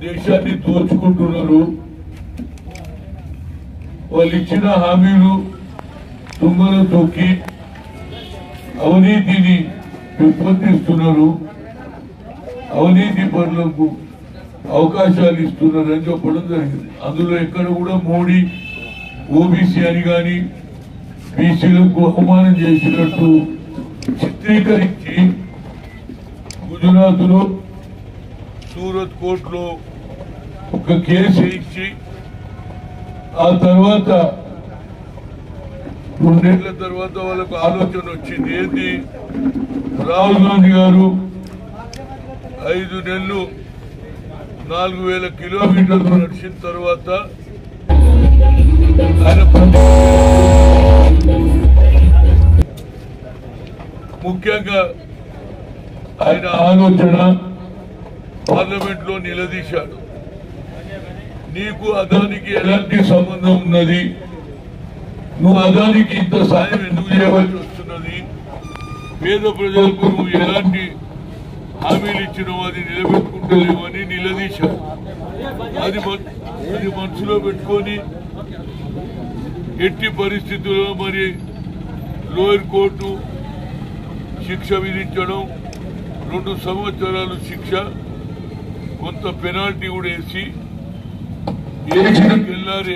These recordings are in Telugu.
దేశాన్ని దోచుకుంటున్నారు వాళ్ళు ఇచ్చిన హామీలు తుంగలు తొక్కి అవినీతిని పెంపొందిస్తున్నారు అవినీతి పనులకు అవకాశాలు ఇస్తున్నారు అని చెప్పడం జరిగింది అందులో ఎక్కడ కూడా మోడీ ఓబీసీ అని కానీ బీసీలకు అవమానం చేసినట్టు చిత్రీకరించి గుజరాత్ లో సూరత్ కోర్టులో ఒక కేసు ఇచ్చి ఆ తర్వాత రెండేళ్ల తర్వాత వాళ్ళకు ఆలోచన వచ్చింది ఏంటి రాహుల్ గాంధీ గారు ఐదు నెలలు నాలుగు వేల కిలోమీటర్లు నడిచిన తర్వాత ఆయన ప్రతి- ముఖ్యంగా ఆయన ఆలోచన పార్లమెంట్ లో నిలదీశాడు నీకు అదానికి ఎలాంటి సంబంధం ఉన్నది నువ్వు అదానికి ఇంత సాయం ఎందుకు చేయవలసి వస్తున్నది పేద ప్రజలకు నువ్వు ఎలాంటి హామీలు ఇచ్చినావు అది నిలబెట్టుకుంటలేవు అని నిలదీశాడు అది మన- అది మనసులో పెట్టుకొని ఎట్టి పరిస్థితుల్లో మరి లోయర్ కోర్టు శిక్ష విధించడం రెండు సంవత్సరాలు శిక్ష కొంత పెనాల్టీ కూడా వేసి వేసిన తెల్లారే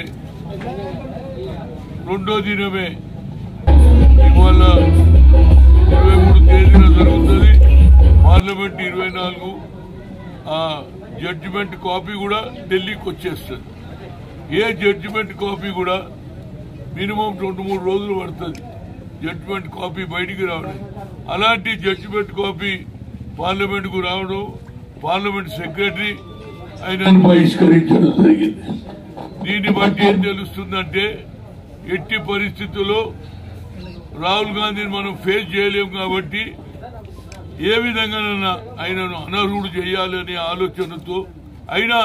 రెండో దినమే ఇవాళ ఇరవై మూడు తేదీన జరుగుతుంది పార్లమెంట్ ఇరవై నాలుగు ఆ జడ్జిమెంట్ కాపీ కూడా ఢిల్లీకి వచ్చేస్తుంది ఏ జడ్జిమెంట్ కాపీ కూడా మినిమం రెండు మూడు రోజులు పడుతుంది జడ్జిమెంట్ కాపీ బయటికి రావడం అలాంటి జడ్జిమెంట్ కాపీ పార్లమెంట్ కు రావడం పార్లమెంట్ సెక్రటరీ ఆయన బహిష్కరించడం జరిగింది దీన్ని బట్టి ఏం తెలుస్తుందంటే ఎట్టి పరిస్థితుల్లో రాహుల్ గాంధీని మనం ఫేస్ చేయలేము కాబట్టి ఏ విధంగానైనా ఆయనను అనర్హుడు చేయాలనే ఆలోచనతో అయినా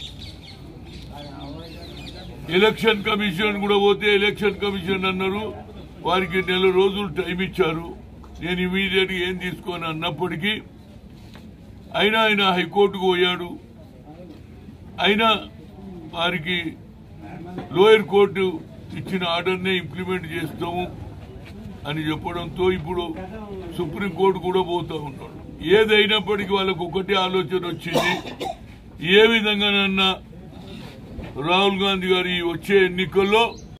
ఎలక్షన్ కమిషన్ కూడా పోతే ఎలక్షన్ కమిషన్ అన్నారు వారికి నెల రోజులు టైం ఇచ్చారు నేను ఇమీడియట్ ఏం తీసుకోను అన్నప్పటికీ అయినా ఆయన హైకోర్టుకు పోయాడు అయినా వారికి లోయర్ కోర్టు ఇచ్చిన ఆర్డర్నే ఇంప్లిమెంట్ చేస్తాము అని చెప్పడంతో ఇప్పుడు సుప్రీంకోర్టు కూడా పోతా ఉన్నాడు ఏదైనప్పటికీ వాళ్ళకు ఒకటే ఆలోచన వచ్చింది ఏ విధంగానన్నా రాహుల్ గాంధీ గారి వచ్చే ఎన్నికల్లో